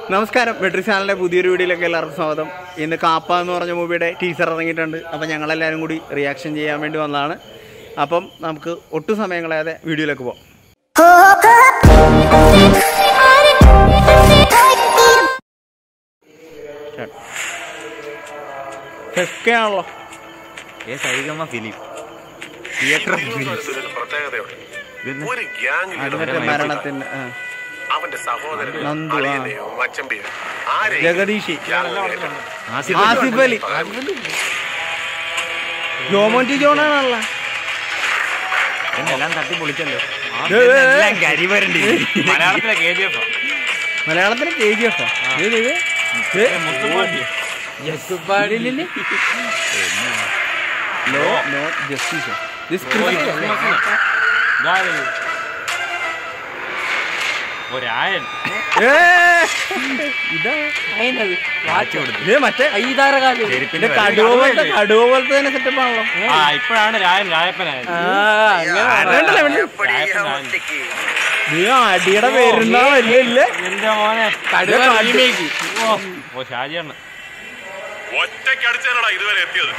നമസ്കാരം മെട്രിക് ചാനലിന്റെ പുതിയൊരു വീഡിയോയിലേക്ക് എല്ലാവർക്കും സ്വാഗതം ഇന്ന് കാപ്പ എന്ന് പറഞ്ഞ മൂവിയുടെ ടീസർ ഇറങ്ങിയിട്ടുണ്ട് അപ്പം ഞങ്ങളെല്ലാവരും കൂടി റിയാക്ഷൻ ചെയ്യാൻ വേണ്ടി വന്നതാണ് അപ്പം നമുക്ക് ഒട്ടും സമയം കളയാതെ വീഡിയോയിലേക്ക് പോകാം ഫെസ്കയാണല്ലോ ഏ സരിഗമ ഫിലിം തിയേറ്റർ ഇതിന് പ്രത്യേകതയുണ്ട് ഒരു ഗ്യാങ്ങിൽ അതിനൊക്കെ മരണത്തിന് ആ. അവന്റെ സഹോദരൻ നന്ദു, ആ. അളിയനെയോ മച്ചമ്പിയോ ആരെയും ജഗദീഷ് ഗ്യാങ് ഏറ്റെടുക്കും. ആസിഫ് അലി ജോമോൻറ്റി ജോണാണല്ലോ എല്ലാം തട്ടി പൊളിച്ചല്ലോ ഏ, ഏ, ഏ. എല്ലാം കരിവരണ്ടി മലയാളത്തിലെ കെ ജി എഫ് മലയാളത്തിന് K G F low note justice this ഒരായൻ ഇതാ വാച്ച് കൊടുത്തു ഇത് മറ്റേ ചെരുപ്പിന്റെ ഇത് കടുവ പോലത്തെ കടുവ പോലത്തെ തന്നെ സെറ്റപ്പ് ആണല്ലോ ആ ഇപ്പോഴാണ് രായൻ രായപ്പനായത് വേണ്ടല്ലേ, വേണ്ടല്ലേ? നീ അടിയുടെ പേരുണ്ടാ വരില്ല എന്റെ മോനെ കടുവ ഓ ഓ ഷാജിയാണ് ഒറ്റയ്ക്ക് അടിച്ചാലടാ ഇതുവരെ എത്തിയത്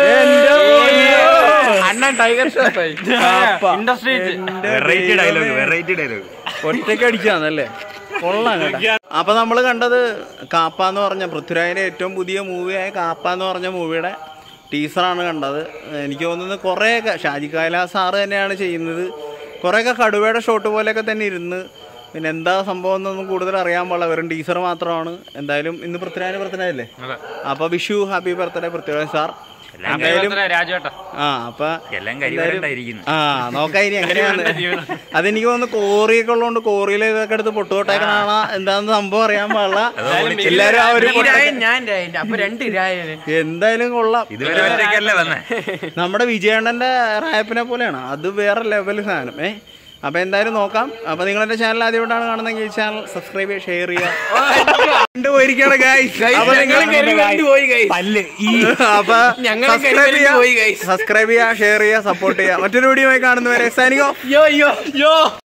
അണ്ണൻ ടൈഗർ ഷോപ്പായി industry variety dialogue variety dialogue ഒറ്റയ്ക്ക് അടിച്ചാന്നല്ലേ കൊള്ളാം കേട്ടോ അപ്പൊ നമ്മൾ കണ്ടത് കാപ്പ എന്ന് പറഞ്ഞ പൃഥ്വിരാജിന്റെ ഏറ്റവും പുതിയ മൂവിയായ കാപ്പ എന്ന് പറഞ്ഞ മൂവിയുടെ ടീസറാണ് കണ്ടത് എനിക്ക് തോന്നുന്നത് കുറേയൊക്കെ ഷാജി കൈലാ സാറ് തന്നെയാണ് ചെയ്യുന്നത് കുറേയൊക്കെ കടുവയുടെ ഷോട്ട് പോലെയൊക്കെ തന്നെ ഇരുന്ന് പിന്നെ എന്താ സംഭവം എന്നൊന്നും കൂടുതൽ അറിയാൻ പാടില്ല വെറും ടീസർ മാത്രമാണ് എന്തായാലും ഇന്ന് പൃഥ്വിരാജിന് ബർത്ത്ഡേ അല്ലേ അപ്പൊ Vishu happy birthday Prithviraj sir എന്തായാലും രാജുവേട്ട ആ അപ്പൊ എല്ലാം കരിവരണ്ടായിരിക്കുന്നു ആ നോക്കാം ഇനി എങ്ങനെയാണ് അതെനിക്ക് തോന്നുന്നു കോറിയൊക്കെ ഉള്ളതുകൊണ്ട് കോറിയിൽ ഇതൊക്കെ എടുത്ത് പൊട്ടുപൊട്ടേക്കണാണോ എന്താന്ന് സംഭവം അറിയാൻ പാടില്ല എല്ലാരും ആ ഒരു പൊട്ടൊക്കെ- ഞാൻ രായന്റെ അപ്പൊ രണ്ട് രായന് എന്തായാലും കൊള്ളാം ഇതുവരെ ഒറ്റയ്ക്കല്ലേ വന്നേ നമ്മുടെ വിജയണ്ണന്റെ റാപ്പിനെ പോലെയാണ് അത് വേറെ ലെവൽ സാധനം ഏ അപ്പൊ എന്തായാലും നോക്കാം അപ്പൊ നിങ്ങൾ എന്റെ ചാനൽ ആദ്യമായിട്ടാണ് കാണുന്നെങ്കിൽ ഈ ചാനൽ സബ്സ്ക്രൈബ് ചെയ്യുക ഷെയർ ചെയ്യുക കണ്ടുപോയിരിക്കണം ഗൈസ് അപ്പൊ നിങ്ങൾ പോയി guys. പല്ല് ഈ അപ്പൊ ഞങ്ങളും സബ്സ്ക്രൈബ് കരിമരുന്ന് പോയി, ചെയ്യുക guys. സബ്സ്ക്രൈബ് ചെയ്യുക ഷെയർ ചെയ്യുക സപ്പോർട്ട് ചെയ്യുക മറ്റൊരു വീഡിയോ ആയി കാണുന്നവരെ സൈനികോ യോ യോ യോ